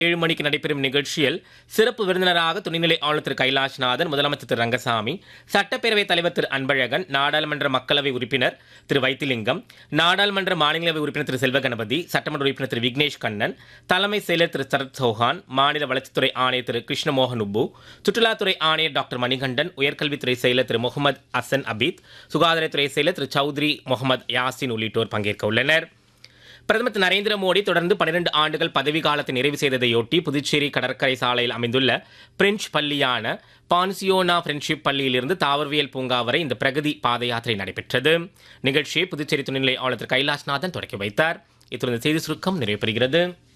ஏழு மணிக்கு நடைபெறும் நிகழ்ச்சியில் சிறப்பு விருந்தினராக துணைநிலை ஆளுநர் திரு கைலாஷ்நாதன் முதலமைச்சர் திரு ரங்கசாமி சட்டப்பேரவைத் தலைவர் திரு அன்பழகன் நாடாளுமன்ற மக்களவை உறுப்பினர் திரு வைத்திலிங்கம் நாடாளுமன்ற மாநிலங்களவை உறுப்பினர் திரு செல்வகணபதி சட்டமன்ற உறுப்பினர் திரு விக்னேஷ் கண்ணன் தலைமை செயலர் திரு சரத் சௌஹான் மாநில வளர்ச்சித்துறை ஆணையர் திரு கிருஷ்ணமோகன் உப்பு சுற்றுலாத்துறை ஆணையர் டாக்டர் மணிகண்டன் உயர்கல்வித்துறை செயலர் திரு முகமது அசன் அபீத் சுகாதாரத்துறை செயலர் திரு சௌத்ரி முகமது யாசின் உள்ளிட்டோர் பங்கேற்க உள்ளனர் பிரதமர் திரு நரேந்திர மோடி தொடர்ந்து 12 ஆண்டுகள் பதவி காலத்தை நிறைவு செய்ததையொட்டி புதுச்சேரி கடற்கரை சாலையில் அமைந்துள்ள பிரெஞ்சு பள்ளியான பான்சியோனா ஃப்ரெண்ட்ஷிப் பள்ளியிலிருந்து தாவரவியல் பூங்கா வரை இந்த பிரகதி பாத யாத்திரை நடைபெற்றது நிகழ்ச்சியை புதுச்சேரி துணைநிலை ஆளுநர் திரு கைலாஷ்நாதன் தொடக்கி வைத்தார் இத்துடன் இந்த செய்தி சுருக்கம் நிறைவு பெறுகிறது